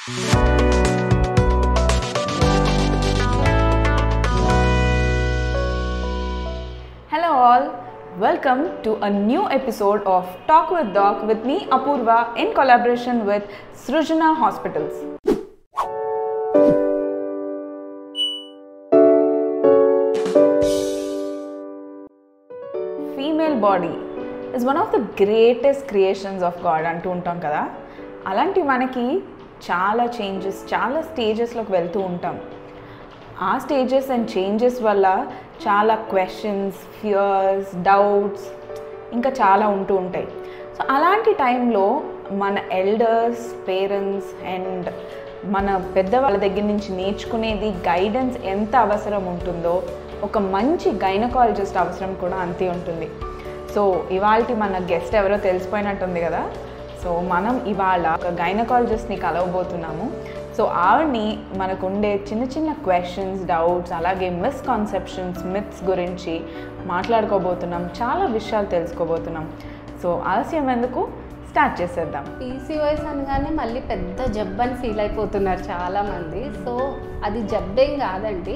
Hello, all. Welcome to a new episode of Talk with Doc with me, Apurva, in collaboration with Srujana Hospitals. Female body is one of the greatest creations of God అంటూ ఉంటాం కదా అలాంటి మనకి చాలా changes చాలా స్టేజెస్లోకి వెళ్తూ ఉంటాం ఆ స్టేజెస్ అండ్ చేంజెస్ వల్ల చాలా క్వశ్చన్స్ ఫియర్స్ డౌట్స్ ఇంకా చాలా ఉంటూ ఉంటాయి సో అలాంటి టైంలో మన ఎల్డర్స్ పేరెంట్స్ అండ్ మన పెద్దవాళ్ళ దగ్గర నుంచి నేర్చుకునేది గైడెన్స్ ఎంత అవసరం ఉంటుందో ఒక మంచి గైనకాలజిస్ట్ అవసరం కూడా అంతే ఉంటుంది సో ఇవాళ మన గెస్ట్ ఎవరో తెలిసిపోయినట్టుంది కదా సో మనం ఇవాళ ఒక గైనకాలజిస్ట్ని కలవబోతున్నాము సో ఆవిడ్ని మనకు ఉండే చిన్న చిన్న క్వశ్చన్స్ డౌట్స్ అలాగే మిస్కాన్సెప్షన్స్ మిత్స్ గురించి మాట్లాడుకోబోతున్నాం చాలా విషయాలు తెలుసుకోబోతున్నాం సో ఆలస్యం ఎందుకు స్టార్ట్ చేసేద్దాం పీసీఓఎస్ అనగానే మళ్ళీ పెద్ద జబ్బు అని ఫీల్ అయిపోతున్నారు చాలా మంది సో అది జబ్బేం కాదండి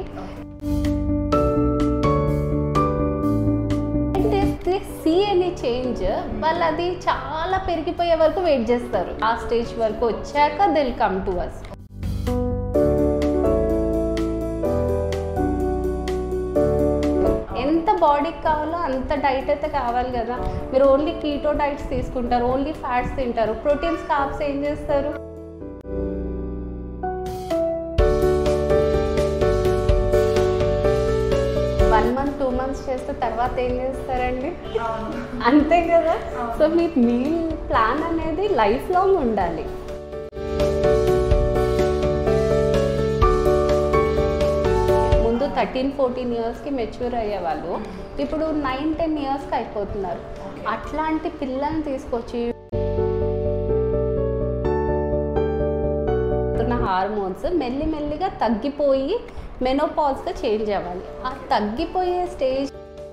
సి ఎనీ చేంజ్ వాళ్ళు అది చాలా పెరిగిపోయే వరకు వెయిట్ చేస్తారు ఆ స్టేజ్ వరకు వచ్చాక దిల్ కమ్ టు అస్ ఎంత బాడీకి కావాలో అంత డైట్ అయితే కావాలి కదా మీరు ఓన్లీ కీటో డైట్స్ తీసుకుంటారు ఓన్లీ ఫ్యాట్స్ తింటారు ప్రోటీన్స్ కాప్స్ ఏం చేస్తారు వన్ మంత్ టూ మంత్స్ చేస్తే తర్వాత ఏం చేస్తారండి అంతే కదా సో మీ మీల్ ప్లాన్ అనేది లైఫ్ లాంగ్ ఉండాలి ముందు థర్టీన్ ఫోర్టీన్ ఇయర్స్కి మెచ్యూర్ అయ్యేవాళ్ళు ఇప్పుడు నైన్ టెన్ ఇయర్స్కి అయిపోతున్నారు అట్లాంటి పిల్లల్ని తీసుకొచ్చి హార్మోన్స్ మెల్లిమెల్లిగా తగ్గిపోయి మెనోపాజ్గా చేంజ్ అవ్వాలి ఆ తగ్గిపోయే stage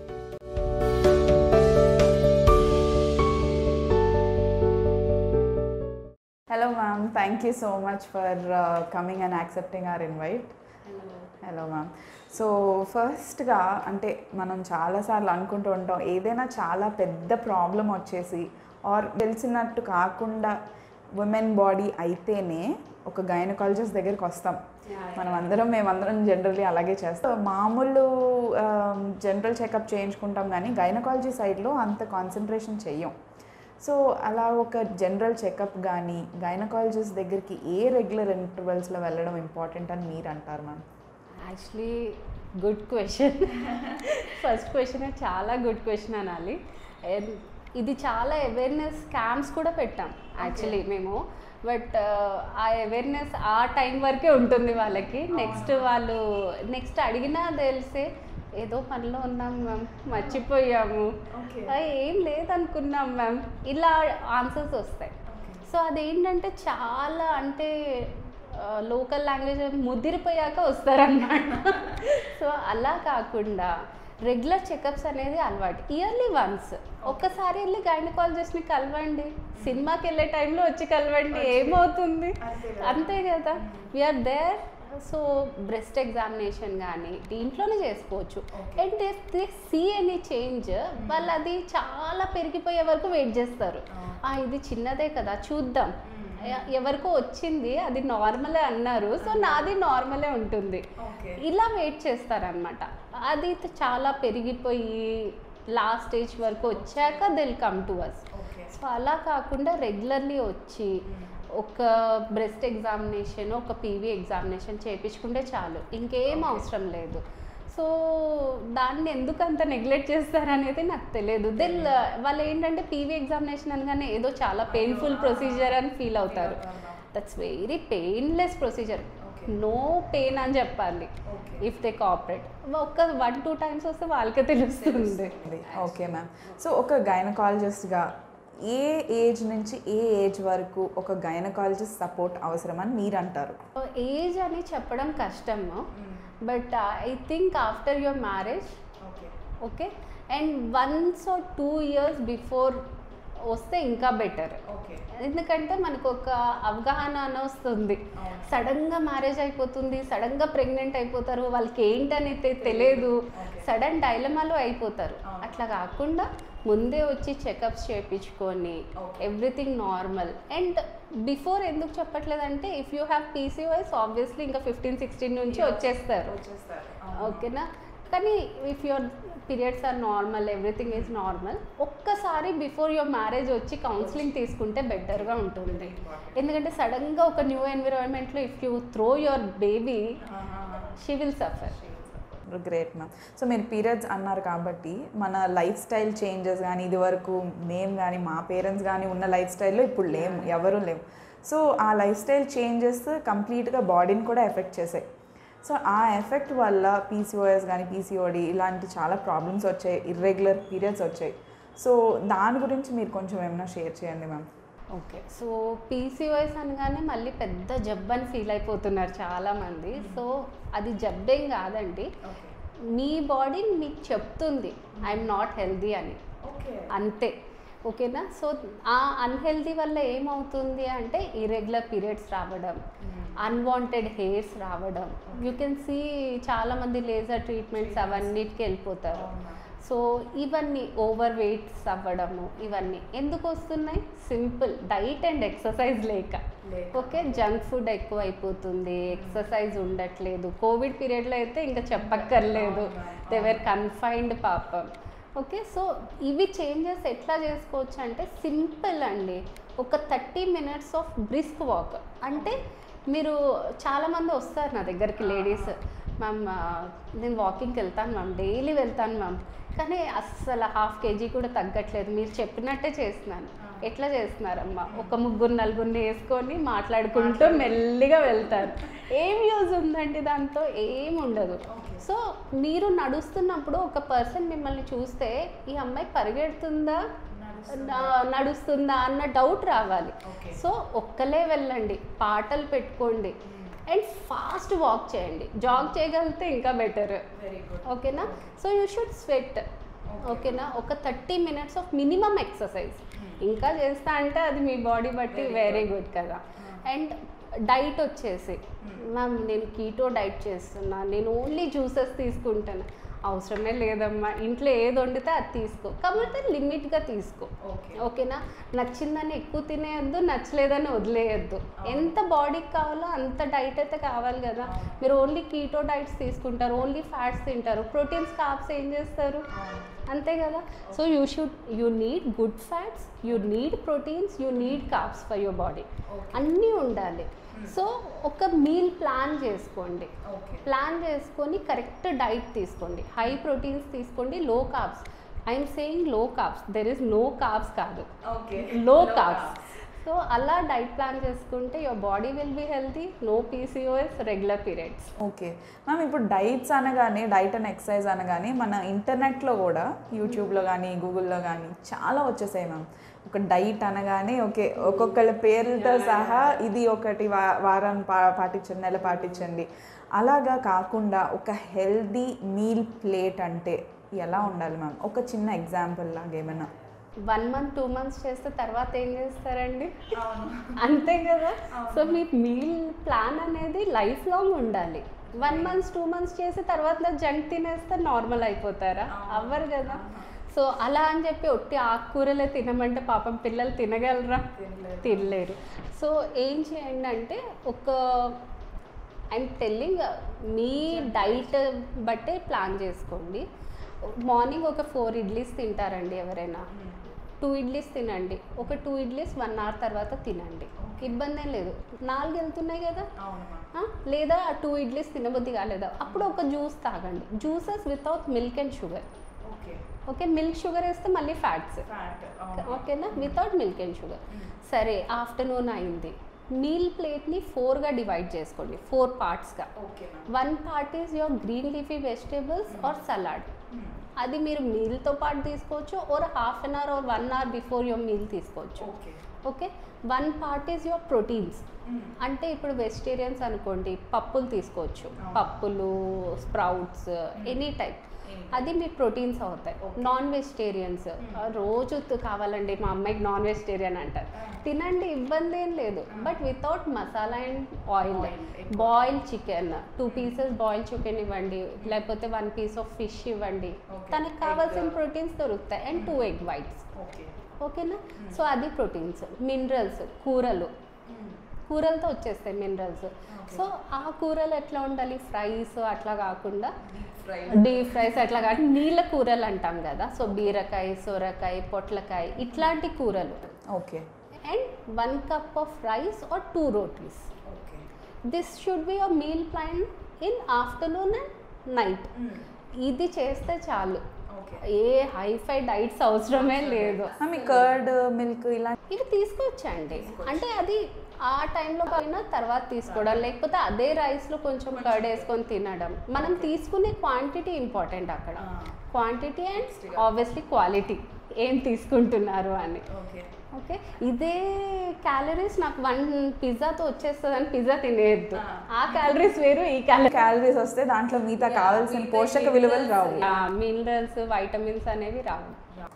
hello ma'am thank you so much for coming and accepting our invite hello ma'am so ఫస్ట్గా అంటే మనం చాలాసార్లు అనుకుంటూ ఉంటాం ఏదైనా చాలా పెద్ద ప్రాబ్లం వచ్చేసి ఆర్ తెలిసినట్టు కాకుండా ఉమెన్ బాడీ అయితేనే ఒక గైనకాలజిస్ట్ దగ్గరికి వస్తాం మనం అందరం మేమందరం జనరల్లీ అలాగే చేస్తాం మామూలు జనరల్ చెకప్ చేయించుకుంటాం కానీ గైనకాలజీ సైడ్లో అంత కాన్సన్ట్రేషన్ చెయ్యం సో అలా ఒక జనరల్ చెకప్ కానీ గైనకాలజిస్ట్ దగ్గరికి ఏ రెగ్యులర్ ఇంటర్వెల్స్లో వెళ్ళడం ఇంపార్టెంట్ అని మీరు అంటారు ma'am actually good question first question చాలా గుడ్ క్వశ్చన్ అనాలి And ఇది చాలా అవేర్నెస్ క్యాంప్స్ కూడా పెట్టాం యాక్చువల్లీ మేము బట్ ఆ అవేర్నెస్ ఆ టైం వరకే ఉంటుంది వాళ్ళకి నెక్స్ట్ వాళ్ళు నెక్స్ట్ అడిగినా తెలిసే ఏదో పనిలో ఉన్నాం మ్యామ్ మర్చిపోయాము ఆ, ఏం లేదనుకున్నాం మ్యామ్ ఇలా ఆన్సర్స్ వస్తాయి సో అదేంటంటే చాలా అంటే లోకల్ లాంగ్వేజ్ ముదిరిపోయాక వస్తారన్నమాట సో అలా కాకుండా రెగ్యులర్ చెకప్స్ అనేది అలవాటు ఇయర్లీ వన్స్ ఒక్కసారి వెళ్ళి గైనకాలజిస్ట్ని కలవండి సినిమాకి వెళ్ళే టైంలో వచ్చి కలవండి ఏమవుతుంది అంతే కదా we are there so breast examination కానీ దీంట్లోనే చేసుకోవచ్చు అండ్ సి ఎనీ చేంజ్ వాళ్ళు అది చాలా పెరిగిపోయే వరకు వెయిట్ చేస్తారు "ఆ, ఇది చిన్నదే కదా చూద్దాం ఎ- ఎవరికో వచ్చింది అది నార్మలే అన్నారు సో నాది నార్మలే ఉంటుంది ఇలా వెయిట్ చేస్తారనమాట అది చాలా పెరిగిపోయి లాస్ట్ స్టేజ్ వరకు వచ్చాక they'll come to us so అలా కాకుండా రెగ్యులర్లీ వచ్చి ఒక బ్రెస్ట్ ఎగ్జామినేషన్ ఒక పీవీ ఎగ్జామినేషన్ చేయించుకుంటే చాలు ఇంకేం అవసరం లేదు సో దాన్ని ఎందుకు అంత నెగ్లెక్ట్ చేస్తారనేది నాకు తెలియదు దెన్ వాళ్ళు ఏంటంటే పీవీ ఎగ్జామినేషన్ అనగానే ఏదో చాలా పెయిన్ఫుల్ ప్రొసీజర్ అని ఫీల్ అవుతారు that's very painless procedure no pain అని చెప్పాలి ఇఫ్ దే కోఆపరేట్ ఒక్క వన్ టూ టైమ్స్ వస్తే వాళ్ళకే తెలుస్తుంది ఓకే మ్యామ్ సో ఒక గైనకాలజిస్ట్గా ఏ ఏజ్ నుంచి ఏ ఏజ్ వరకు ఒక గైనకాలజిస్ట్ సపోర్ట్ అవసరమని మీరు అంటారు ఏజ్ అని చెప్పడం కష్టము but I think after your marriage okay and once or two years before వస్తే ఇంకా బెటర్ ఓకే ఎందుకంటే మనకు ఒక అవగాహన అని వస్తుంది అవును. సడన్గా మ్యారేజ్ అయిపోతుంది సడన్గా ప్రెగ్నెంట్ అయిపోతారు వాళ్ళకి ఏంటని తె- తెలియదు Okay. సడన్ డైలమాలో అయిపోతారు అవును. అట్లా కాకుండా ముందే వచ్చి చెకప్స్ చేయించుకొని Okay. Everything normal and before ఎందుకు చెప్పట్లేదంటే if you have PCOS obviously ఇంకా ఫిఫ్టీన్ సిక్స్టీన్ నుంచి వచ్చేస్తారు వచ్చేస్తారు ఓకేనా కానీ if your periods are normal everything is normal ఒక్కసారి బిఫోర్ యువర్ మ్యారేజ్ వచ్చి కౌన్సిలింగ్ తీసుకుంటే బెటర్గా ఉంటుంది ఎందుకంటే సడన్గా ఒక న్యూ ఎన్విరాన్మెంట్లో if you throw your baby she will suffer great ma'am so మీరు పీరియడ్స్ అన్నారు కాబట్టి మన లైఫ్ స్టైల్ చేంజెస్ కానీ ఇది వరకు మేము కానీ మా పేరెంట్స్ కానీ ఉన్న లైఫ్ స్టైల్లో ఇప్పుడు లేము ఎవరు లేము సో ఆ లైఫ్ స్టైల్ చేంజెస్ కంప్లీట్గా బాడీని కూడా ఎఫెక్ట్ చేసాయి సో ఆ ఎఫెక్ట్ వల్ల పీసీఓఎస్ కానీ పీసీఓడి ఇలాంటి చాలా ప్రాబ్లమ్స్ వచ్చాయి ఇర్రెగ్యులర్ పీరియడ్స్ వచ్చాయి సో దాని గురించి మీరు కొంచెం ఏమైనా షేర్ చేయండి మ్యామ్ ఓకే సో పీసీఓఎస్ అనగానే మళ్ళీ పెద్ద జబ్బని ఫీల్ అయిపోతున్నారు చాలామంది సో అది జబ్బేం కాదండి మీ బాడీ మీకు చెప్తుంది ఐఎమ్ నాట్ హెల్దీ అని ఓకే అంతే ఓకేనా సో ఆ అన్హెల్దీ వల్ల ఏమవుతుంది అంటే ఇరెగ్యులర్ పీరియడ్స్ రావడం అన్వాంటెడ్ హెయిర్స్ రావడం యూ కెన్ సీ చాలామంది లేజర్ ట్రీట్మెంట్స్ అవన్నిటికి వెళ్ళిపోతారు సో ఇవన్నీ ఓవర్ వెయిట్స్ అవ్వడము ఇవన్నీ ఎందుకు వస్తున్నాయి సింపుల్ డైట్ అండ్ ఎక్సర్సైజ్ లేక లేక. ఓకే జంక్ ఫుడ్ ఎక్కువ అయిపోతుంది ఎక్సర్సైజ్ ఉండట్లేదు కోవిడ్ పీరియడ్లో అయితే ఇంకా చెప్పక్కర్లేదు దేవర్ కన్ఫైన్డ్ పాపం ఓకే సో ఇవి చేంజెస్ ఎట్లా చేసుకోవచ్చు అంటే సింపుల్ అండి ఒక thirty minutes of brisk walk అంటే మీరు చాలామంది వస్తారు నా దగ్గరికి లేడీస్ మ్యామ్ నేను వాకింగ్కి వెళ్తాను మ్యామ్ డైలీ వెళ్తాను మ్యామ్ కానీ అస్సలు హాఫ్ కేజీ కూడా తగ్గట్లేదు మీరు చెప్పినట్టే చేస్తున్నాను ఎట్లా చేస్తున్నారమ్మా ఒక ముగ్గురు నలుగురిని వేసుకొని మాట్లాడుకుంటూ మెల్లిగా వెళ్తారు ఏం యూజ్ ఉందండి దాంతో ఏం ఉండదు సో మీరు నడుస్తున్నప్పుడు ఒక పర్సన్ మిమ్మల్ని చూస్తే ఈ అమ్మాయి పరిగెడుతుందా నా- నడుస్తుందా అన్న డౌట్ రావాలి Okay. సో ఒక్కలే వెళ్ళండి పాటలు పెట్టుకోండి అండ్ ఫాస్ట్ వాక్ చేయండి జాగ్ చేయగలిగితే ఇంకా బెటర్ వెరీ గుడ్ ఓకేనా సో యూ షుడ్ స్వెట్ ఓకేనా ఒక thirty minutes of minimum exercise ఇంకా చేస్తా అంటే అది మీ బాడీ బట్టి Very వెరీ గుడ్ కదా అండ్ డైట్ వచ్చేసి మ్యామ్ నేను కీటో డైట్ చేస్తున్నా నేను ఓన్లీ జ్యూసెస్ తీసుకుంటాను అవసరమే లేదమ్మా ఇంట్లో ఏది వండితే అది తీసుకో కాకపోతే లిమిట్గా తీసుకో ఓకే ఓకేనా నచ్చిందని ఎక్కువ తినేయద్దు నచ్చలేదని వదిలేయద్దు ఎంత బాడీకి కావాలో అంత డైట్ అయితే కావాలి కదా మీరు ఓన్లీ కీటో డైట్స్ తీసుకుంటారు ఓన్లీ ఫ్యాట్స్ తింటారు ప్రోటీన్స్ కాప్స్ ఏం చేస్తారు అంతే కదా so you should you need good fats you need proteins you need carbs for your body Okay. అన్నీ ఉండాలి సో ఒక మీల్ ప్లాన్ చేసుకోండి ఓకే ప్లాన్ చేసుకొని కరెక్ట్ డైట్ తీసుకోండి హై ప్రోటీన్స్ తీసుకోండి low carbs I'm saying low carbs there is no carbs కాదు okay low carbs so అలా diet plan చేసుకుంటే your body will be healthy no PCOS regular periods okay ma'am ఇప్పుడు diets అనగానే diet and exercise అనగానే మన ఇంటర్నెట్లో కూడా యూట్యూబ్లో కానీ గూగుల్లో కానీ చాలా వచ్చేసాయి మ్యామ్ ఒక డైట్ అనగానే ఓకే ఒక్కొక్కళ్ళ పేర్లతో సహా ఇది ఒకటి వా వారం పా పాటించండి నెల పాటించండి అలాగా కాకుండా ఒక హెల్దీ మీల్ ప్లేట్ అంటే ఎలా ఉండాలి మ్యామ్ ఒక చిన్న ఎగ్జాంపుల్ లాగా ఏమైనా వన్ మంత్ టూ మంత్స్ చేస్తే తర్వాత ఏం చేస్తారండి అంతే కదా సో మీ మీల్ ప్లాన్ అనేది లైఫ్ లాంగ్ ఉండాలి వన్ మంత్స్ టూ మంత్స్ చేసి తర్వాత జంక్ తినేస్తే నార్మల్ అయిపోతారా అవ్వరు కదా సో అలా అని చెప్పి ఒట్టి ఆకుకూరలే తినమంటే పాపం పిల్లలు తినగలరా తినలేరు సో ఏం చేయండి అంటే ఒక ఐమ్ టెల్లింగ్ మీ డైట్ బట్టే ప్లాన్ చేసుకోండి మార్నింగ్ ఒక ఫోర్ ఇడ్లీస్ తింటారండి ఎవరైనా టూ ఇడ్లీస్ తినండి ఒక టూ ఇడ్లీస్ వన్ అవర్ తర్వాత తినండి ఇబ్బంది ఏం లేదు నాలుగు వెళ్తున్నాయి కదా ఆ, లేదా ఆ టూ ఇడ్లీస్ తినబుద్ధి కాలేదా అప్పుడు ఒక జ్యూస్ తాగండి juices without milk and sugar okay okay milk sugar వేస్తే మళ్ళీ ఫ్యాట్స్ ఓకేనా వితౌట్ మిల్క్ అండ్ షుగర్ సరే ఆఫ్టర్నూన్ అయింది మీల్ ప్లేట్ని ఫోర్గా డివైడ్ చేసుకోండి ఫోర్ పార్ట్స్గా okay one part is your green leafy vegetables or salad అది మీరు మీల్తో పాటు తీసుకోవచ్చు or half an hour or one hour before your meal తీసుకోవచ్చు okay okay one part is your proteins అంటే ఇప్పుడు వెజిటేరియన్స్ అనుకోండి పప్పులు తీసుకోవచ్చు పప్పులు స్ప్రౌట్స్ ఎనీ టైప్ అది మీ ప్రోటీన్స్ అవుతాయి నాన్ వెజిటేరియన్స్ రోజు త- కావాలండి మా అమ్మాయికి నాన్ వెజిటేరియన్ అంటారు తినండి ఇబ్బంది ఏం లేదు but without masala and oil boil chicken two pieces boil chicken ఇవ్వండి లేకపోతే వన్ పీస్ ఆఫ్ ఫిష్ ఇవ్వండి తనకి కావాల్సిన ప్రోటీన్స్ దొరుకుతాయి అండ్ టూ ఎగ్ వైట్స్ ఓకేనా సో అది ప్రోటీన్స్ మినరల్స్ కూరలు కూరలతో వచ్చేస్తాయి మినరల్స్ సో ఆ కూరలు ఎట్లా ఉండాలి ఫ్రైస్ అట్లా కాకుండా డీప్ ఫ్రైస్ అట్లా కాకుండా నీళ్ళ కూరలు అంటాం కదా సో బీరకాయ సొరకాయ పొట్లకాయ ఇట్లాంటి కూరలు okay and one cup of rice or two rotis this should be a meal plan in afternoon and night ఇది చేస్తే చాలు ఏ హైఫై డైట్స్ అవసరమే లేదు మీ కర్డ్ మిల్క్ ఇలా ఇవి తీసుకొచ్చండి అంటే అది ఆ టైంలో పోయినా తర్వాత తీసుకోవడం లేకపోతే అదే రైస్లో కొంచెం కర్డ్ వేసుకొని తినడం మనం తీసుకునే క్వాంటిటీ ఇంపార్టెంట్ అక్కడ క్వాంటిటీ అండ్ ఆబ్వియస్లీ క్వాలిటీ ఏం తీసుకుంటున్నారు అని ఓకే ఇదే క్యాలరీస్ నాకు వన్ పిజ్జాతో వచ్చేస్తుంది అని పిజ్జా తినేయద్దు ఆ క్యాలరీస్ వేరు ఈ క్యాలరీ క్యాలరీస్ వస్తే దాంట్లో మిగతా కావాల్సిన పోషక విలువలు రావు మినరల్స్ వైటమిన్స్ అనేవి రావు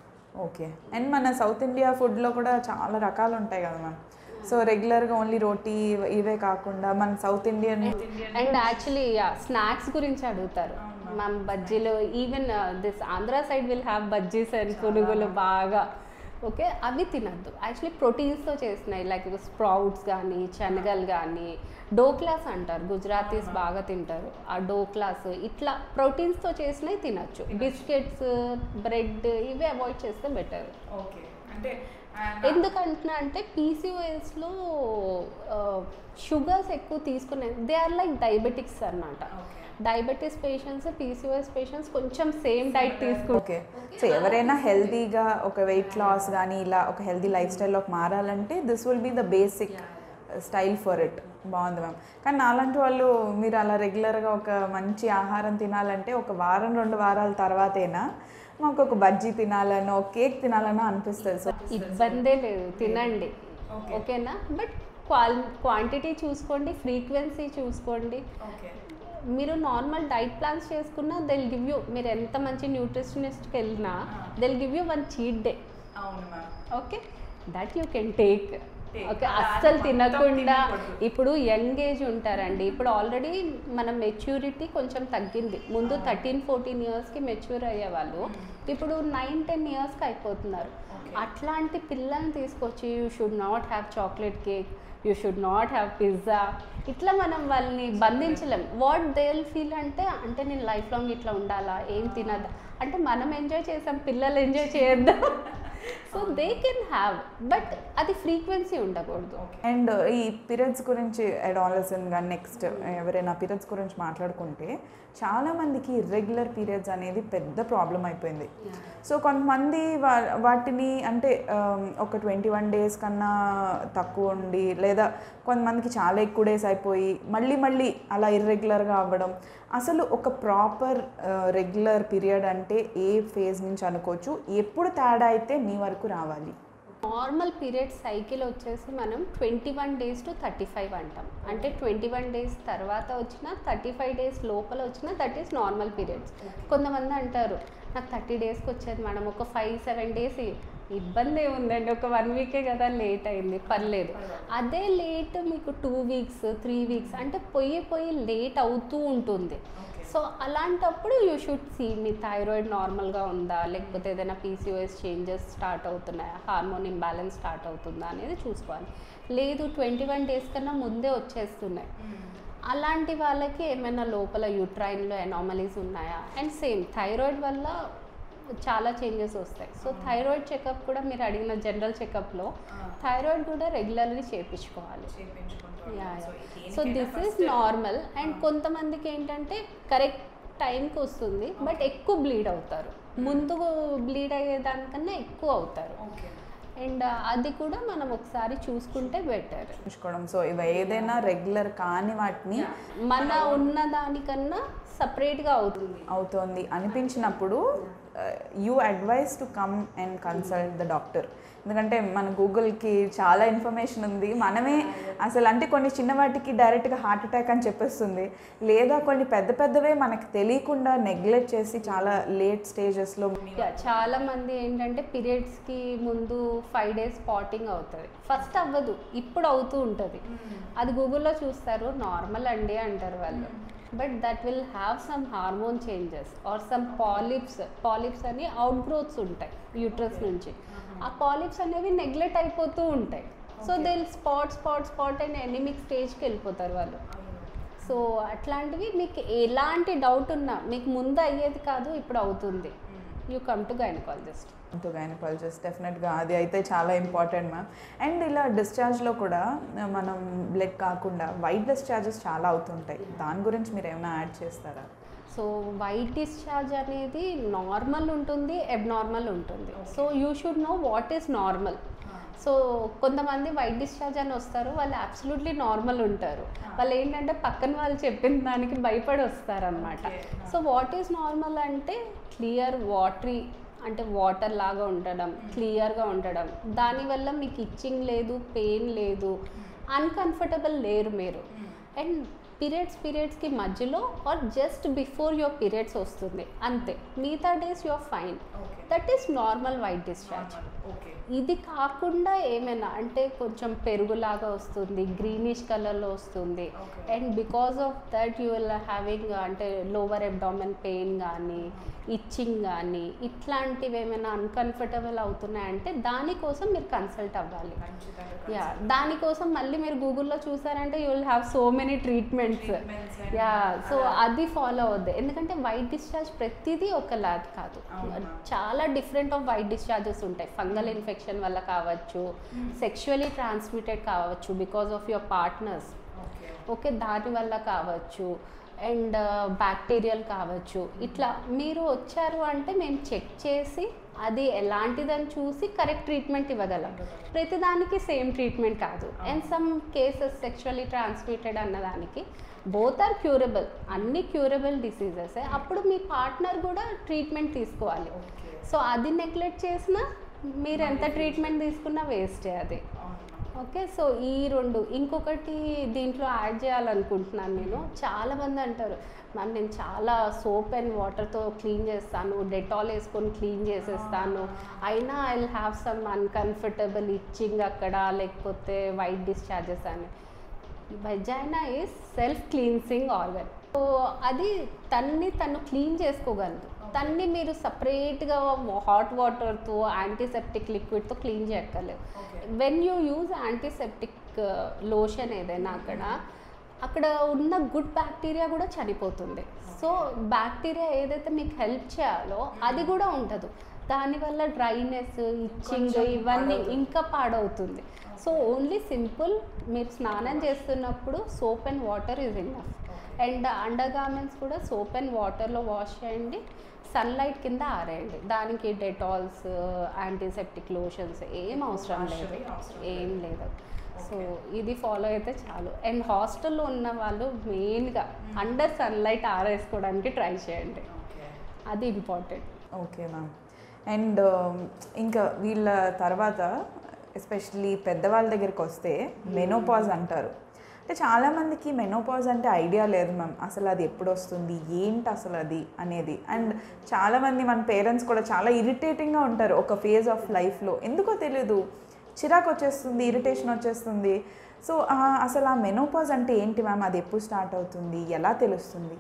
ఓకే అండ్ మన సౌత్ ఇండియా ఫుడ్లో కూడా చాలా రకాలు ఉంటాయి కదా మ్యామ్ సో రెగ్యులర్గా ఓన్లీ రోటీ ఇవే కాకుండా మన south Indian and actually snacks గురించి అడుగుతారు మ్యామ్ బజ్జీలు even this Andhra side will have bajjis and పునుగులు బాగా ఓకే అవి తినద్దు యాక్చువల్లీ ప్రోటీన్స్తో చేసినాయి లైక్ స్ప్రౌట్స్ కానీ శనగలు కానీ డోక్లాస్ అంటారు గుజరాతీస్ బాగా తింటారు ఆ డోక్లాస్ ఇట్లా ప్రోటీన్స్తో చేసినవి తినచ్చు బిస్కెట్స్ బ్రెడ్ ఇవి అవాయిడ్ చేస్తే బెటర్ ఓకే అంటే ఎందుకంటున్నా అంటే పీసీఓఎస్లో షుగర్స్ ఎక్కువ తీసుకునే దే ఆర్ లైక్ డయాబెటిక్స్ అన్నమాట డయాబెటీస్ పేషెంట్స్ పీసీఓఎస్ పేషెంట్స్ కొంచెం సేమ్ డైట్ తీసుకుంటారు ఓకే సో ఎవరైనా హెల్తీగా ఒక వెయిట్ లాస్ కానీ ఇలా ఒక హెల్తీ లైఫ్ స్టైల్లోకి మారాలంటే this will be the basic style for it బాగుంది మ్యామ్ కానీ నాలాంటి వాళ్ళు మీరు అలా రెగ్యులర్గా ఒక మంచి ఆహారం తినాలంటే ఒక వారం రెండు వారాల తర్వాతేనా మాకు ఒక బజ్జీ తినాలనో కేక్ తినాలనో అనిపిస్తుంది సో ఇబ్బందే లేదు తినండి ఓకేనా బట్ క్వాల్ క్వాంటిటీ చూసుకోండి ఫ్రీక్వెన్సీ చూసుకోండి మీరు నార్మల్ డైట్ ప్లాన్స్ చేసుకున్నా దెల్ గివ్ యూ మీరు ఎంత మంచి న్యూట్రిషనిస్ట్కి వెళ్ళినా they'll give you one cheat day అవును ma'am okay that you can take okay అస్సలు తినకుండా ఇప్పుడు యంగ్ ఏజ్ ఉంటారండి ఇప్పుడు ఆల్రెడీ మన మెచ్యూరిటీ కొంచెం తగ్గింది ముందు థర్టీన్ ఫోర్టీన్ ఇయర్స్కి మెచ్యూర్ అయ్యే వాళ్ళు ఇప్పుడు నైన్ టెన్ ఇయర్స్కి అయిపోతున్నారు అట్లాంటి పిల్లల్ని తీసుకొచ్చి you should not have chocolate cake you should not have pizza ఇట్లా మనం వాళ్ళని బంధించలేం వాట్ దే ఫీల్ అంటే అంటే నేను లైఫ్ లాంగ్ ఇట్లా ఉండాలా ఏం తినద్దా అంటే మనం ఎంజాయ్ చేసాం పిల్లలు ఎంజాయ్ చేయొద్దా so they can have but అది ఫ్రీక్వెన్సీ ఉండకూడదు అండ్ ఈ పీరియడ్స్ గురించి అడాలసన్ కానీ నెక్స్ట్ ఎవరైనా పీరియడ్స్ గురించి మాట్లాడుకుంటే చాలామందికి ఇర్రెగ్యులర్ పీరియడ్స్ అనేది పెద్ద ప్రాబ్లం అయిపోయింది సో కొంతమంది వా వాటిని అంటే um, ఒక ట్వంటీ వన్ డేస్ కన్నా తక్కువ ఉండి లేదా కొంతమందికి చాలా ఎక్కువ డేస్ అయిపోయి మళ్ళీ మళ్ళీ అలా ఇర్రెగ్యులర్గా అవ్వడం అసలు ఒక ప్రాపర్ రెగ్యులర్ పీరియడ్ అంటే ఏ ఫేజ్ నుంచి అనుకోవచ్చు ఎప్పుడు తేడా అయితే మీ వరకు రావాలి నార్మల్ పీరియడ్ సైకిల్ వచ్చేసి మనం twenty one days to thirty five అంటాం అంటే ట్వంటీ వన్ డేస్ తర్వాత వచ్చిన థర్టీ ఫైవ్ డేస్ లోపల వచ్చిన దట్ ఈస్ నార్మల్ పీరియడ్స్ కొంతమంది అంటారు నాకు థర్టీ డేస్కి వచ్చేది మేడం ఒక ఫైవ్ సెవెన్ డేస్ ఇబ్బంది ఏముందండి ఒక వన్ వీకే కదా లేట్ అయింది పర్లేదు అదే లేట్ మీకు టూ వీక్స్ త్రీ వీక్స్ అంటే పొయ్యి పొయ్యి లేట్ అవుతూ ఉంటుంది సో అలాంటప్పుడు యూ షుడ్ సీ మీ థైరాయిడ్ నార్మల్గా ఉందా లేకపోతే ఏదైనా పీసీఓఎస్ చేంజెస్ స్టార్ట్ అవుతున్నాయా హార్మోన్ ఇంబ్యాలెన్స్ స్టార్ట్ అవుతుందా అనేది చూసుకోవాలి లేదు ట్వంటీ వన్ డేస్ కన్నా ముందే వచ్చేస్తున్నాయి అలాంటి వాళ్ళకి ఏమైనా లోపల యూట్రైన్లో ఎనామలీస్ ఉన్నాయా అండ్ సేమ్ థైరాయిడ్ వల్ల చాలా చేంజెస్ వస్తాయి సో థైరాయిడ్ చెకప్ కూడా మీరు అడిగిన జనరల్ చెకప్లో థైరాయిడ్ కూడా రెగ్యులర్లీ చేయించుకోవాలి so this is normal and కొంతమందికి ఏంటంటే కరెక్ట్ టైంకి వస్తుంది బట్ ఎక్కువ బ్లీడ్ అవుతారు ముందు బ్లీడ్ అయ్యేదానికన్నా ఎక్కువ అవుతారు అండ్ అది కూడా మనం ఒకసారి చూసుకుంటే బెటర్ చూసుకోవడం సో ఇవి ఏదైనా రెగ్యులర్ కాని వాటిని మన ఉన్న దానికన్నా సపరేట్గా అవుతుంది అవుతోంది అనిపించినప్పుడు you advise to come and consult the doctor ఎందుకంటే మన గూగుల్కి చాలా ఇన్ఫర్మేషన్ ఉంది మనమే అసలు అంటే కొన్ని చిన్న వాటికి డైరెక్ట్గా హార్ట్ అటాక్ అని చెప్పేస్తుంది లేదా కొన్ని పెద్ద పెద్దవే మనకు తెలియకుండా నెగ్లెక్ట్ చేసి చాలా లేట్ స్టేజెస్లో Yeah, చాలా మంది ఏంటంటే పీరియడ్స్కి ముందు ఫైవ్ డేస్ స్పాటింగ్ అవుతుంది ఫస్ట్ అవ్వదు ఇప్పుడు అవుతూ ఉంటుంది అది గూగుల్లో చూస్తారు నార్మల్ అండి అంటారు వాళ్ళు but that will have some hormone changes or some polyps polyps అని అవుట్ గ్రోత్స్ ఉంటాయి యూట్రస్ నుంచి ఆ పాలిప్స్ అనేవి నెగ్లెక్ట్ అయిపోతూ ఉంటాయి so they spot spot spot and anemic స్టేజ్కి వెళ్ళిపోతారు వాళ్ళు సో అట్లాంటివి మీకు ఎలాంటి డౌట్ ఉన్నా మీకు ముందు అయ్యేది కాదు ఇప్పుడు అవుతుంది you come to gynaecologist to gynaecologist డెఫినెట్గా అది అయితే చాలా ఇంపార్టెంట్ మ్యామ్ అండ్ ఇలా డిశ్చార్జ్లో కూడా మనం బ్లడ్ కాకుండా వైట్ డిశ్చార్జెస్ చాలా అవుతుంటాయి దాని గురించి మీరు ఏమైనా యాడ్ చేస్తారా సో వైట్ డిశ్చార్జ్ అనేది నార్మల్ ఉంటుంది అబ్నార్మల్ ఉంటుంది so you should know what is normal so కొంతమంది వైట్ డిశ్చార్జ్ అని వస్తారు వాళ్ళు అబ్సల్యూట్లీ నార్మల్ ఉంటారు వాళ్ళు ఏంటంటే పక్కన వాళ్ళు చెప్పిన దానికి భయపడి వస్తారనమాట సో వాట్ ఈస్ నార్మల్ అంటే క్లియర్ వాటరీ అంటే వాటర్ లాగా ఉండడం క్లియర్గా ఉండడం దానివల్ల మీకు ఇచ్చింగ్ లేదు పెయిన్ లేదు అన్కంఫర్టబుల్ లేరు మీరు అండ్ పీరియడ్స్ పీరియడ్స్కి మధ్యలో or just before your periods వస్తుంది అంతే మిగతా days your fine that is normal white discharge okay ఇది కాకుండా ఏమైనా అంటే కొంచెం పెరుగులాగా వస్తుంది గ్రీనిష్ కలర్లో వస్తుంది Okay. And because of that you will having అంటే లోవర్ అబ్డామెన్ పెయిన్ కానీ ఇచ్చింగ్ కానీ ఇట్లాంటివి ఏమైనా అన్కంఫర్టబుల్ అవుతున్నాయంటే దానికోసం మీరు కన్సల్ట్ అవ్వాలి యా దానికోసం మళ్ళీ మీరు గూగుల్లో చూసారంటే you will have so many treatments Treatments and yeah so అలా. అది ఫాలో అవుద్ది ఎందుకంటే వైట్ డిశ్చార్జ్ ప్రతిదీ ఒకలాగా కాదు అవునా. చాలా డిఫరెంట్ ఆఫ్ వైట్ డిశ్చార్జెస్ ఉంటాయి ఫంగల్ ఇన్ఫెక్షన్ వల్ల కావచ్చు సెక్షువలీ ట్రాన్స్మిటెడ్ కావచ్చు because of your partners okay okay దాని వల్ల కావచ్చు అండ్ బ్యాక్టీరియల్ కావచ్చు ఇట్లా మీరు వచ్చారు అంటే మేము చెక్ చేసి అది ఎలాంటిదని చూసి కరెక్ట్ ట్రీట్మెంట్ ఇవ్వగలం ప్రతిదానికి సేమ్ ట్రీట్మెంట్ కాదు and some cases sexually transmitted అన్నదానికి బోత్ ఆర్ క్యూరబుల్ అన్ని క్యూరబుల్ డిసీజెస్ అప్పుడు మీ పార్ట్నర్ కూడా ట్రీట్మెంట్ తీసుకోవాలి ఓకే సో అది నెగ్లెక్ట్ చేసినా మీరు ఎంత ట్రీట్మెంట్ తీసుకున్నా వేస్టే అది ఓకే సో ఈ రెండు ఇంకొకటి దీంట్లో యాడ్ చేయాలనుకుంటున్నాను నేను చాలామంది అంటారు మ్యామ్ నేను చాలా సోప్ అండ్ వాటర్తో క్లీన్ చేస్తాను డెటాల్ వేసుకొని క్లీన్ చేసేస్తాను అయినా I will have some uncomfortable itching అక్కడ లేకపోతే వైట్ డిశ్చార్జెస్ అని vagina is self cleansing organ so అది తన్ని తను క్లీన్ చేసుకోగలదు తన్ని మీరు సపరేట్గా హాట్ వాటర్తో యాంటీసెప్టిక్ లిక్విడ్తో క్లీన్ చేయక్కర్లేదు when you use antiseptic lotion ఏదైనా అక్కడ అక్కడ ఉన్న గుడ్ బ్యాక్టీరియా కూడా చనిపోతుంది సో బ్యాక్టీరియా ఏదైతే మీకు హెల్ప్ చేయాలో అది కూడా ఉండదు దానివల్ల డ్రైనెస్ ఇచ్చింగ్ కొంచెం ఇవన్నీ పాడవుతుంది. ఇంకా పాడవుతుంది సో ఓన్లీ సింపుల్ మీరు స్నానం చేస్తున్నప్పుడు soap and water is enough and undergarments కూడా సోప్ అండ్ వాటర్లో వాష్ చేయండి సన్లైట్ కింద ఆరేయండి దానికి డెటాల్స్ యాంటీసెప్టిక్ లోషన్స్ ఏం అవసరం Wash లేదు అవి అవసరం ఏం లేదు సో Okay. ఇది ఫాలో అయితే చాలు అండ్ హాస్టల్లో ఉన్న వాళ్ళు మెయిన్గా అండర్ సన్లైట్ ఆరేసుకోవడానికి ట్రై చేయండి ఓకే అది ఇంపార్టెంట్ ఓకే మ్యామ్ అండ్ ఇంకా వీళ్ళ తర్వాత ఎస్పెషల్లీ పెద్దవాళ్ళ దగ్గరికి వస్తే మెనోపాజ్ అంటారు అంటే చాలామందికి మెనోపాజ్ అంటే ఐడియా లేదు మ్యామ్ అసలు అది ఎప్పుడు వస్తుంది ఏంటి అసలు అది అనేది అండ్ చాలామంది మన పేరెంట్స్ కూడా చాలా ఇరిటేటింగ్గా ఉంటారు ఒక ఫేజ్ ఆఫ్ లైఫ్లో ఎందుకో తెలియదు చిరాకు వచ్చేస్తుంది ఇరిటేషన్ వచ్చేస్తుంది సో అసలు ఆ మెనోపాజ్ అంటే ఏంటి మ్యామ్ అది ఎప్పుడు స్టార్ట్ అవుతుంది ఎలా తెలుస్తుంది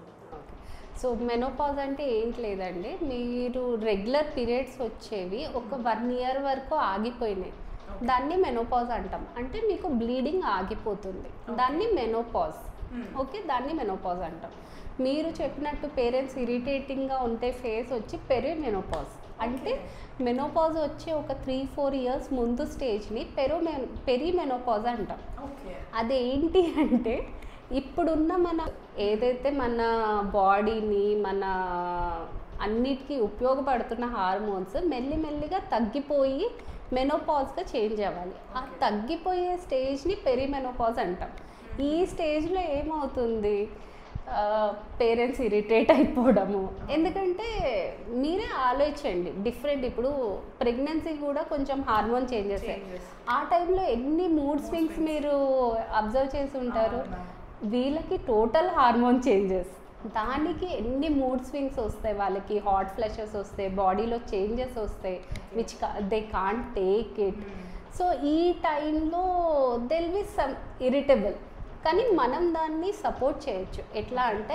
సో మెనోపాజ్ అంటే ఏంటి లేదండి మీరు రెగ్యులర్ పీరియడ్స్ వచ్చేవి ఒక వన్ ఇయర్ వరకు ఆగిపోయినాయి దాన్ని మెనోపాజ్ అంటాం అంటే మీకు బ్లీడింగ్ ఆగిపోతుంది దాన్ని మెనోపాజ్ ఓకే దాన్ని మెనోపాజ్ అంటాం మీరు చెప్పినట్టు పేరెంట్స్ ఇరిటేటింగ్గా ఉంటే ఫేస్ వచ్చి పెరి మెనోపాజ్ అంటే మెనోపాజ్ వచ్చే ఒక త్రీ ఫోర్ ఇయర్స్ ముందు స్టేజ్ని పెరో పెరి మెనోపాజ్ అంటాం ఓకే అదేంటి అంటే ఇప్పుడున్న మన ఏదైతే మన బాడీని మన అన్నిటికీ ఉపయోగపడుతున్న హార్మోన్స్ మెల్లిమెల్లిగా తగ్గిపోయి మెనోపాజ్గా చేంజ్ అవ్వాలి ఆ తగ్గిపోయే స్టేజ్ని పెరిమెనోపాజ్ అంటాం ఈ స్టేజ్లో ఏమవుతుంది పేరెంట్స్ ఇరిటేట్ అయిపోవడము ఎందుకంటే మీరే ఆలోచించండి డిఫరెంట్ ఇప్పుడు ప్రెగ్నెన్సీ కూడా కొంచెం హార్మోన్ చేంజెస్ Changes. ఆ టైంలో ఎన్ని మూడ్ స్వింగ్స్ మీరు అబ్జర్వ్ చేసి ఉంటారు వీళ్ళకి టోటల్ హార్మోన్ చేంజెస్ దానికి ఎన్ని మూడ్ స్వింగ్స్ వస్తాయి వాళ్ళకి హాట్ ఫ్లెషెస్ వస్తాయి బాడీలో చేంజెస్ వస్తాయి which they can't take it so ఈ టైంలో దెల్ బి సమ్ ఇరిటబుల్ కానీ మనం దాన్ని సపోర్ట్ చేయొచ్చు ఎట్లా అంటే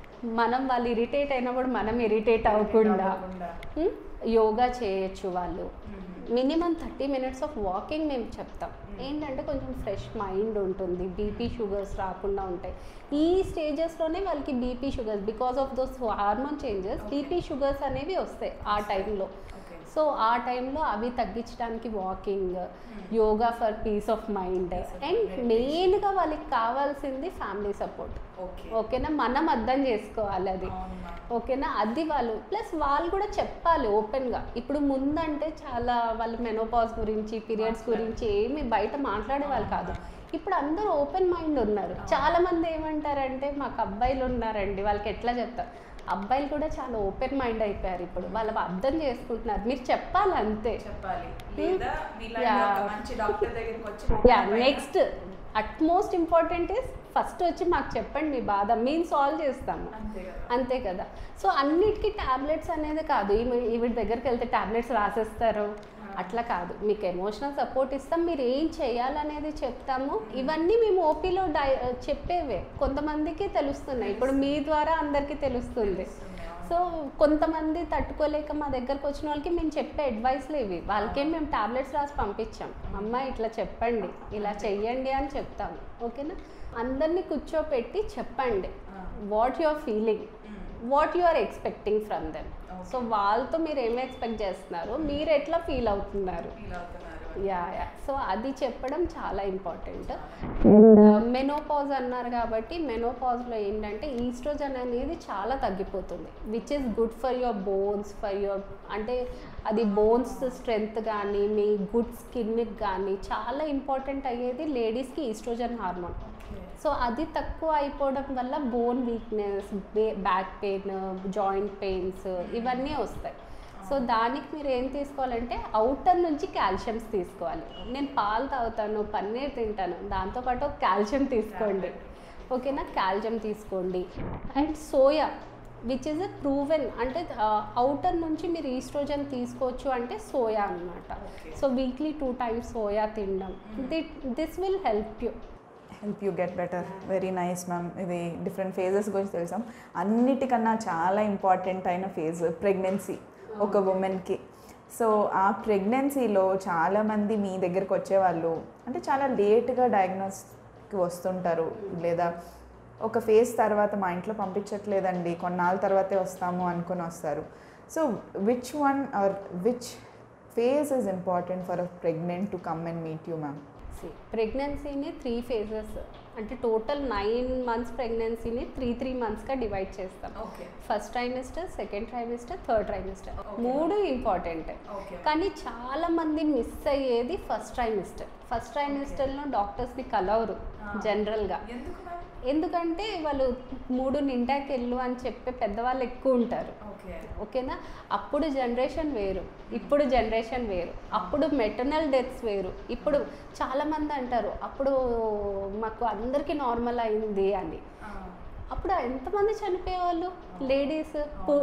మనం వాళ్ళు ఇరిటేట్ అయినప్పుడు మనం ఇరిటేట్ అవ్వకుండా హ్మ్, యోగా చేయొచ్చు వాళ్ళు minimum thirty minutes of walking మేము చెప్తాం ఏంటంటే కొంచెం ఫ్రెష్ మైండ్ ఉంటుంది బీపీ షుగర్స్ రాకుండా ఉంటాయి ఈ స్టేజెస్లోనే వాళ్ళకి BP sugars because of those hormone changes BP sugars అనేవి వస్తాయి ఆ టైంలో సో ఆ టైంలో అవి తగ్గించడానికి walking yoga for peace of mind and మెయిన్గా వాళ్ళకి కావాల్సింది ఫ్యామిలీ సపోర్ట్ ఓకేనా మనం అర్థం చేసుకోవాలి అది ఓకేనా అది వాళ్ళు ప్లస్ వాళ్ళు కూడా చెప్పాలి ఓపెన్గా ఇప్పుడు ముందంటే చాలా వాళ్ళు మెనోపాజ్ గురించి పీరియడ్స్ గురించి ఏమి బయట మాట్లాడే వాళ్ళు కాదు ఇప్పుడు అందరూ ఓపెన్ మైండ్ ఉన్నారు చాలా మంది ఏమంటారంటే మాకు అబ్బాయిలు ఉన్నారండి వాళ్ళకి ఎట్లా చెప్తారు అబ్బాయిలు కూడా చాలా ఓపెన్ మైండ్ అయిపోయారు ఇప్పుడు వాళ్ళు అర్థం చేసుకుంటున్నారు మీరు చెప్పాలి అంతే చెప్పాలి లేదా మీలాంటి Yeah. ఒక మంచి డాక్టర్ దగ్గరికి వచ్చి yeah next utmost important is first వచ్చి మాకు చెప్పండి మీ బాధ మేము సాల్వ్ చేస్తాము అంతే కదా అంతే కదా సో అన్నిటికీ టాబ్లెట్స్ అనేది కాదు ఈమె ఈవిడ దగ్గరికి వెళ్తే టాబ్లెట్స్ రాసేస్తారు అట్లా కాదు మీకు ఎమోషనల్ సపోర్ట్ ఇస్తాం మీరు ఏం చేయాలనేది చెప్తాము ఇవన్నీ మేము ఓపీలో డై చెప్పేవే కొంతమందికి తెలుస్తున్నాయి ఇప్పుడు మీ ద్వారా అందరికీ తెలుస్తుంది సో కొంతమంది తట్టుకోలేక మా దగ్గరకు వచ్చిన వాళ్ళకి మేము చెప్పే అడ్వైస్లు ఇవి వాళ్ళకేం మేము టాబ్లెట్స్ రాసి పంపించాం అమ్మ ఇట్లా చెప్పండి ఇలా చెయ్యండి అని చెప్తాము ఓకేనా అందరినీ కూర్చోపెట్టి చెప్పండి what you are feeling what you are expecting from them so వాళ్ళతో మీరు ఏమి ఎక్స్పెక్ట్ చేస్తున్నారు మీరు ఎట్లా ఫీల్ అవుతున్నారు ఫీల్ అవుతున్నారు యా యా సో అది చెప్పడం చాలా ఇంపార్టెంట్ అండ్ మెనోపాజ్ అన్నారు కాబట్టి మెనోపాజ్లో ఏంటంటే ఈస్ట్రోజన్ అనేది చాలా తగ్గిపోతుంది which is good for your bones for your అంటే అది బోన్స్ స్ట్రెంగ్త్ కానీ మీ గుడ్ స్కిన్కి కానీ చాలా ఇంపార్టెంట్ అయ్యేది లేడీస్కి ఈస్ట్రోజన్ హార్మోన్ సో అది తక్కువ అయిపోవడం వల్ల bone weakness back pain joint pains ఇవన్నీ వస్తాయి సో దానికి మీరు ఏం తీసుకోవాలంటే అవుటర్ నుంచి కాల్షియమ్స్ తీసుకోవాలి నేను పాలు తాగుతాను పన్నీర్ తింటాను దాంతోపాటు కాల్షియం తీసుకోండి ఓకేనా కాల్షియం తీసుకోండి and soya which is a proven అంటే అవుటర్ నుంచి మీరు ఈస్ట్రోజన్ తీసుకోవచ్చు అంటే సోయా అనమాట so weekly two times soya తినడం this will help you help you get better very nice ma'am ఇది డిఫరెంట్ ఫేజెస్ గురించి తెలుసాం అన్నిటికన్నా చాలా ఇంపార్టెంట్ అయిన ఫేజ్ ప్రెగ్నెన్సీ ఒక ఉమెన్కి సో ఆ ప్రెగ్నెన్సీలో చాలామంది మీ దగ్గరకు వచ్చేవాళ్ళు అంటే చాలా లేట్గా డయాగ్నోస్కి వస్తుంటారు లేదా ఒక ఫేజ్ తర్వాత మా ఇంట్లో పంపించట్లేదండి కొన్నాళ్ళ తర్వాతే వస్తాము అనుకుని వస్తారు so which one or which phase is important for a pregnant to come and meet you ma'am ప్రెగ్నెన్సీని త్రీ ఫేజెస్ అంటే టోటల్ నైన్ మంత్స్ ప్రెగ్నెన్సీని త్రీ త్రీ మంత్స్గా డివైడ్ చేస్తాం okay first trimester second trimester third trimester మూడు important okay కానీ చాలా మంది miss అయ్యేది ఫస్ట్ ట్రైమిస్టర్ ఫస్ట్ ట్రైమిస్టర్లో డాక్టర్స్ని కలవరు జనరల్గా ఎందుకు మ్యామ్ ఎందుకంటే వాళ్ళు మూడు నిండాకి వెళ్ళు అని చెప్పే పెద్దవాళ్ళు ఎక్కువ ఉంటారు ఓకే ఓకేనా అప్పుడు జనరేషన్ వేరు ఇప్పుడు జనరేషన్ వేరు అప్పుడు మెటర్నల్ డెత్స్ వేరు ఇప్పుడు చాలామంది అంటారు అప్పుడు మాకు అందరికీ నార్మల్ అయింది అని అప్పుడు ఎంతమంది చనిపోయేవాళ్ళు లేడీస్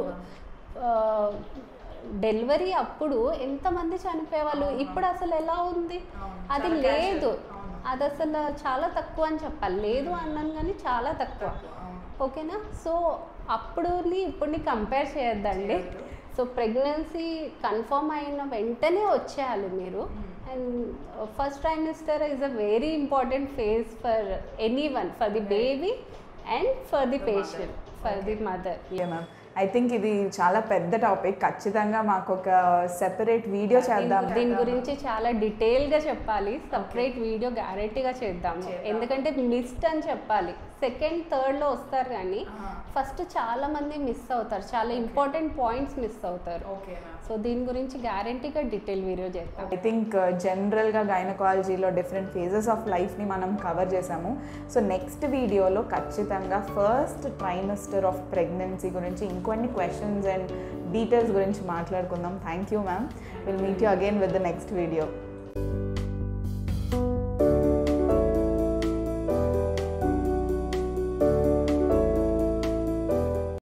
డెలివరీ అప్పుడు ఎంతమంది చనిపోయేవాళ్ళు ఇప్పుడు అసలు ఎలా ఉంది అవును, అది చాలా లేదు casual. అవును. అది అసలు చాలా తక్కువ అని చెప్పాలి లేదు అన్నాను కానీ చాలా తక్కువ ఓకేనా సో అప్పుడుని ఇప్పుడుని కంపేర్ చేయొద్దండి సో ప్రెగ్నెన్సీ కన్ఫర్మ్ అయిన వెంటనే వచ్చేయాలి మీరు and first trimester is a very important phase for any one for the baby and for the patient for the mother okay ma'am I think ఇది చాలా పెద్ద టాపిక్ ఖచ్చితంగా మాకు ఒక సెపరేట్ వీడియో చేద్దాం దీని గురించి చాలా డీటెయిల్గా చెప్పాలి సపరేట్ వీడియో గ్యారెంటీగా చేద్దాము చేద్దాం. ఎందుకంటే మిస్డ్ అని చెప్పాలి సెకండ్ థర్డ్లో వస్తారు కానీ ఆహా. ఫస్ట్ చాలా మంది మిస్ అవుతారు చాలా ఇంపార్టెంట్ పాయింట్స్ మిస్ అవుతారు ఓకే మ్యామ్ సో దీని గురించి గ్యారంటీగా డీటెయిల్ వీడియో చేస్తాం ఐ థింక్ జనరల్గా గైనకాలజీలో డిఫరెంట్ ఫేజెస్ ఆఫ్ లైఫ్ని మనం కవర్ చేసాము సో నెక్స్ట్ వీడియోలో ఖచ్చితంగా ఫస్ట్ ట్రైమస్టర్ ఆఫ్ ప్రెగ్నెన్సీ గురించి ఇంకొన్ని క్వశ్చన్స్ అండ్ డీటెయిల్స్ గురించి మాట్లాడుకుందాం thank you ma'am will meet you again with the next video